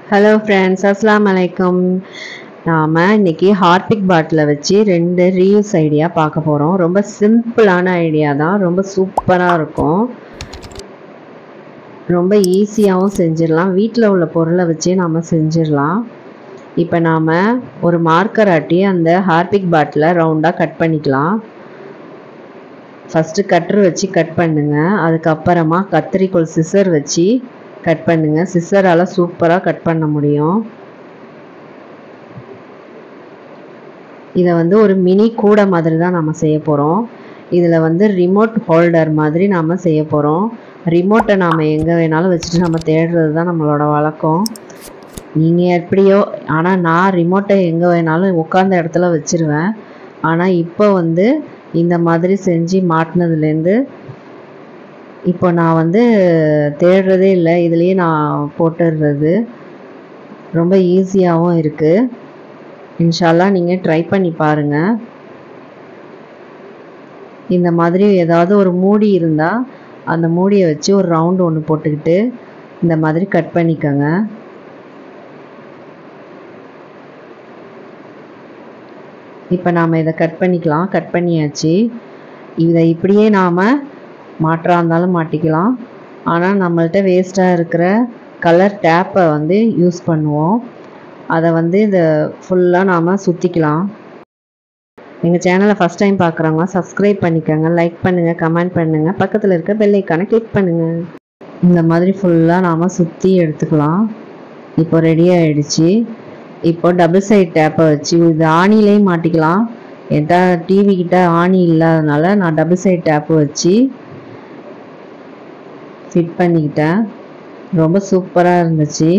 hello friends அஸ்லாம் வலைக்கம் நாம் இன்னைக்கு ஹார்பிக் பாட்டிலை வச்சு ரெண்டு ரீயூஸ் ஐடியா பார்க்க போகிறோம் ரொம்ப சிம்பிளான ஐடியா தான் ரொம்ப சூப்பராக இருக்கும் ரொம்ப ஈஸியாகவும் செஞ்சிடலாம் வீட்டில் உள்ள பொருளை வச்சே நாம் செஞ்சிடலாம் இப்போ நாம் ஒரு மார்க்கர் ஆட்டி அந்த ஹார்பிக் பாட்டிலை ரவுண்டாக கட் பண்ணிக்கலாம் ஃபஸ்ட்டு கட்ரு வச்சு கட் பண்ணுங்க அதுக்கப்புறமா கத்திரிக்கோள் சிசர் வச்சு கட் பண்ணுங்க சிசரால் சூப்பராக கட் பண்ண முடியும் இதை வந்து ஒரு மினி கூடை மாதிரி தான் நம்ம செய்ய போகிறோம் இதில் வந்து ரிமோட் ஹோல்டர் மாதிரி நாம் செய்ய போகிறோம் ரிமோட்டை நாம் எங்கே வேணாலும் வச்சுட்டு நம்ம தேடுறது தான் நம்மளோட வழக்கம் நீங்கள் எப்படியோ ஆனால் நான் ரிமோட்டை எங்கே வேணாலும் உட்காந்த இடத்துல வச்சுருவேன் ஆனால் இப்போ வந்து இந்த மாதிரி செஞ்சு மாட்டினதுலேருந்து இப்போ நான் வந்து தேடுறதே இல்லை இதுலேயே நான் போட்டுடுறது ரொம்ப ஈஸியாகவும் இருக்குது இன்ஷால்லா நீங்கள் ட்ரை பண்ணி பாருங்கள் இந்த மாதிரி ஏதாவது ஒரு மூடி இருந்தால் அந்த மூடியை வச்சு ஒரு ரவுண்டு ஒன்று போட்டுக்கிட்டு இந்த மாதிரி கட் பண்ணிக்கோங்க இப்போ நாம் இதை கட் பண்ணிக்கலாம் கட் பண்ணியாச்சு இதை இப்படியே நாம் மாற்றா இருந்தாலும் மாட்டிக்கலாம் ஆனால் நம்மள்ட்ட வேஸ்ட்டாக இருக்கிற கலர் டேப்பை வந்து யூஸ் பண்ணுவோம் அதை வந்து இதை ஃபுல்லாக நாம் சுற்றிக்கலாம் எங்கள் சேனலை ஃபஸ்ட் டைம் பார்க்குறவங்க சப்ஸ்கிரைப் பண்ணிக்கோங்க லைக் பண்ணுங்கள் கமெண்ட் பண்ணுங்கள் பக்கத்தில் இருக்க பெல் ஐக்கானை கிளிக் பண்ணுங்கள் இந்த மாதிரி ஃபுல்லாக நாம் சுற்றி எடுத்துக்கலாம் இப்போ ரெடி ஆகிடுச்சு இப்போ டபுள் சைட் டேப்பை வச்சு இது ஆணிலையும் மாட்டிக்கலாம் என்கிட்ட டிவி கிட்ட ஆணி இல்லாதனால நான் டபுள் சைட் டேப்பு வச்சு ஃபிட் பண்ணிக்கிட்டேன் ரொம்ப சூப்பராக இருந்துச்சு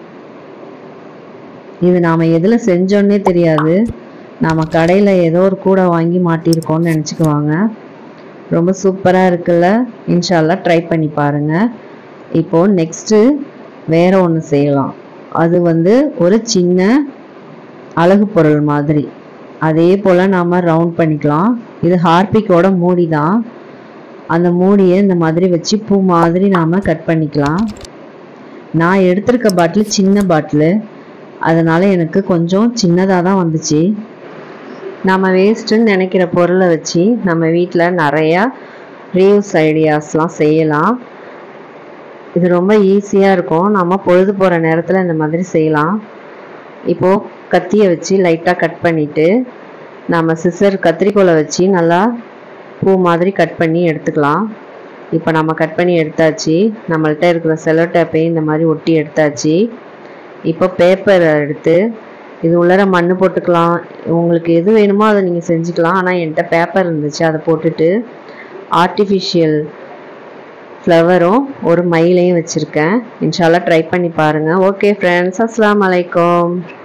இது நாம் எதில் செஞ்சோன்னே தெரியாது நாம் கடையில் ஏதோ ஒரு கூடை வாங்கி மாட்டியிருக்கோம்னு நினச்சிக்குவாங்க ரொம்ப சூப்பராக இருக்குல்ல இன்ஷால்லா ட்ரை பண்ணி பாருங்கள் இப்போது நெக்ஸ்ட்டு வேறு ஒன்று செய்யலாம் அது வந்து ஒரு சின்ன அழகு பொருள் மாதிரி அதே போல் நாம் ரவுண்ட் பண்ணிக்கலாம் இது ஹார்பிக்கோட மூடி தான் அந்த மூடியை இந்த மாதிரி வச்சு பூ மாதிரி நாம் கட் பண்ணிக்கலாம் நான் எடுத்திருக்க பாட்டில் சின்ன பாட்டிலு அதனால் எனக்கு கொஞ்சம் சின்னதாக தான் வந்துச்சு நம்ம வேஸ்ட்டுன்னு நினைக்கிற பொருளை வச்சு நம்ம வீட்டில் நிறையா ரீயூஸ் ஐடியாஸ்லாம் செய்யலாம் இது ரொம்ப ஈஸியாக இருக்கும் நம்ம பொழுது போகிற நேரத்தில் இந்த மாதிரி செய்யலாம் இப்போது கத்தியை வச்சு லைட்டாக கட் பண்ணிவிட்டு நம்ம சிசர் கத்திரிக்கோலை வச்சு நல்லா பூ மாதிரி கட் பண்ணி எடுத்துக்கலாம் இப்போ நம்ம கட் பண்ணி எடுத்தாச்சு நம்மள்ட்ட இருக்கிற செலோ டேப்பையும் இந்த மாதிரி ஒட்டி எடுத்தாச்சு இப்போ பேப்பரை எடுத்து இது உள்ளர மண் போட்டுக்கலாம் உங்களுக்கு எது வேணுமோ அதை நீங்கள் செஞ்சுக்கலாம் ஆனால் என்கிட்ட பேப்பர் இருந்துச்சு அதை போட்டுட்டு ஆர்டிஃபிஷியல் ஃப்ளவரும் ஒரு மயிலையும் வச்சுருக்கேன் இன்ஷால்லா ட்ரை பண்ணி பாருங்கள் ஓகே ஃப்ரெண்ட்ஸ் அஸ்லாம் வலைக்கம்